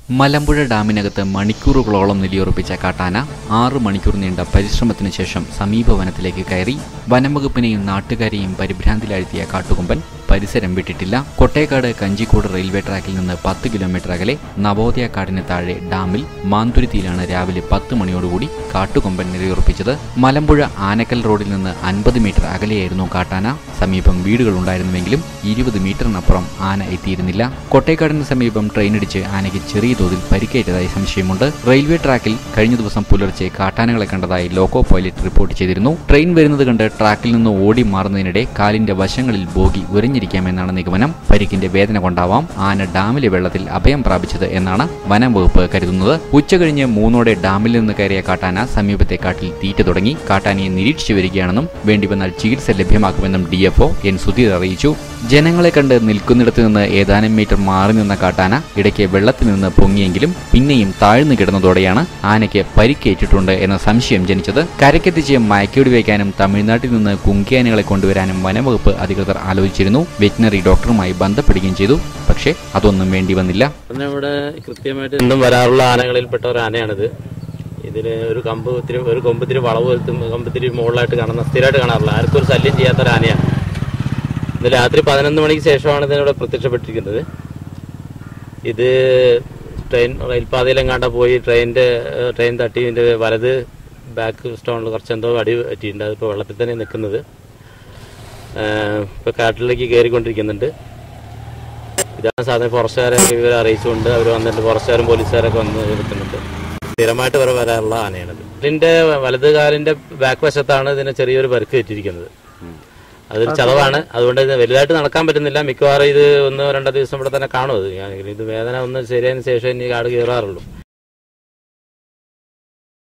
മലമ്പുഴ ഡാമിനകത്ത് മണിക്കൂറുകളോളം നിലയുറപ്പിച്ച കാട്ടാന ആറു മണിക്കൂർ നീണ്ട പരിശ്രമത്തിനു ശേഷം സമീപ വനത്തിലേക്ക് കയറി വനംവകുപ്പിനെയും നാട്ടുകാരെയും പരിഭ്രാന്തിലാഴ്ത്തിയ കാട്ടുകൊമ്പൻ പരിസരം വിട്ടിട്ടില്ല കൊട്ടേക്കാട് കഞ്ചിക്കോട് റെയിൽവേ ട്രാക്കിൽ നിന്ന് പത്ത് കിലോമീറ്റർ അകലെ നവോദയ കാടിന് താഴെ ഡാമിൽ മാന്തുരുത്തിയിലാണ് രാവിലെ പത്ത് മണിയോടുകൂടി കാട്ടുകൊമ്പൻ നിലയുറപ്പിച്ചത് മലമ്പുഴ ആനക്കൽ റോഡിൽ നിന്ന് അൻപത് മീറ്റർ അകലെയായിരുന്നു കാട്ടാന സമീപം വീടുകൾ ഉണ്ടായിരുന്നുവെങ്കിലും ഇരുപത് മീറ്ററിനപ്പുറം ആന എത്തിയിരുന്നില്ല കൊട്ടേക്കാടിന് സമീപം ട്രെയിനിടിച്ച് ആനയ്ക്ക് ചെറിയ തോതിൽ പരിക്കേറ്റതായി സംശയമുണ്ട് റെയിൽവേ ട്രാക്കിൽ കഴിഞ്ഞ ദിവസം പുലർച്ചെ കാട്ടാനകളെ കണ്ടതായി ലോക്കോ പൈലറ്റ് റിപ്പോർട്ട് ചെയ്തിരുന്നു ട്രെയിൻ വരുന്നത് കണ്ട് ട്രാക്കിൽ നിന്ന് ഓടി മാറുന്നതിനിടെ കാലിന്റെ വശങ്ങളിൽ ബോഗി ഉരഞ്ഞിരിക്കാമെന്നാണ് നിഗമനം പരിക്കിന്റെ വേദന കൊണ്ടാവാം ആന ഡാമിലെ വെള്ളത്തിൽ അഭയം പ്രാപിച്ചത് എന്നാണ് വനം വകുപ്പ് കരുതുന്നത് ഉച്ചകഴിഞ്ഞ് മൂന്നോടെ ഡാമിൽ നിന്ന് കയറിയ കാട്ടാന സമീപത്തെ കാട്ടിൽ തീറ്റ തുടങ്ങി കാട്ടാനയെ നിരീക്ഷിച്ചു വരികയാണെന്നും വേണ്ടിവന്നാൽ ചികിത്സ ലഭ്യമാക്കുമെന്നും ഡിഎഫ്ഒ എൻ സുധീർ അറിയിച്ചു ജനങ്ങളെ കണ്ട് നിൽക്കുന്നിടത്ത് നിന്ന് ഏതാനും മീറ്റർ മാറി നിന്ന കാട്ടാന ഇടയ്ക്ക് വെള്ളത്തിൽ നിന്ന് പൊങ്ങിയെങ്കിലും പിന്നെയും താഴ്ന്നു കിടന്നതോടെയാണ് ആനയ്ക്ക് പരിക്കേറ്റിട്ടുണ്ട് എന്ന സംശയം ജനിച്ചത് കരക്കെത്തിച്ച് മയക്കുവെടി വയ്ക്കാനും തമിഴ്നാട്ടിൽ നിന്ന് കുങ്കിയാനകളെ കൊണ്ടുവരാനും വനംവകുപ്പ് അധികൃതർ ആലോചിച്ചിരുന്നു വെറ്റിനറി ഡോക്ടറുമായി ബന്ധപ്പെടുകയും ചെയ്തു പക്ഷേ അതൊന്നും വേണ്ടി വന്നില്ല പിന്നെ ഇവിടെ കൃത്യമായിട്ട് ഇന്നും വരാറുള്ള ആനകളിൽപ്പെട്ട ഒരു ആനയാണിത് ഇതിന് ഒരു കമ്പ് ഇത്തിരി ഒരു കൊമ്പ് ഇത്തിരി വളവ് എത്തും കമ്പ് ഇത്തിരി മുകളിലായിട്ട് കാണുന്ന സ്ഥിരമായിട്ട് കാണാറില്ല ആർക്കും ഒരു ശല്യം ചെയ്യാത്ത ഒരു ആനയാണ് ഇന്ന് രാത്രി പതിനൊന്ന് മണിക്ക് ശേഷമാണ് ഇതിനിവിടെ പ്രത്യക്ഷപ്പെട്ടിരിക്കുന്നത് ഇത് ട്രെയിൻ റെയിൽപാതയിലെങ്ങാണ്ട പോയി ട്രെയിനിന്റെ ഏഹ്, ട്രെയിൻ തട്ടി ഇതിന്റെ വലത് ബാക്ക് സ്റ്റോണിൽ കുറച്ച് എന്തോ അടി പറ്റിയിട്ടുണ്ട് അതിപ്പോൾ വെള്ളത്തിൽ തന്നെ നിൽക്കുന്നത് ഏഹ്, ഇപ്പൊ കാട്ടിലേക്ക് കയറിക്കൊണ്ടിരിക്കുന്നുണ്ട് ഇതാണ് സാധനം ഫോറസ്റ്റുകാരെ ഇവരെ അറിയിച്ചുകൊണ്ട് അവർ വന്നിട്ട് ഫോറസ്റ്റുകാരും പോലീസുകാരൊക്കെ വന്ന് നിൽക്കുന്നുണ്ട് സ്ഥിരമായിട്ട് വരെ വരാനുള്ള ആനയാണിത് ഇതിന്റെ വലത് കാലിന്റെ ബാക്ക് വശത്താണ് ഇതിന് ചെറിയൊരു പരിക്ക് പറ്റിയിരിക്കുന്നത് അതൊരു ചതവാണ് അതുകൊണ്ട് ഇത് വലുതായിട്ട് നടക്കാൻ പറ്റുന്നില്ല മിക്കവാറും ഇത് ഒന്നോ രണ്ടോ ദിവസം ഇവിടെ തന്നെ കാണും അത് ഞാൻ ഇത് വേദന ഒന്ന് ശരിയായതിനു ശേഷം ഇനി കാട് കയറാറുള്ളൂ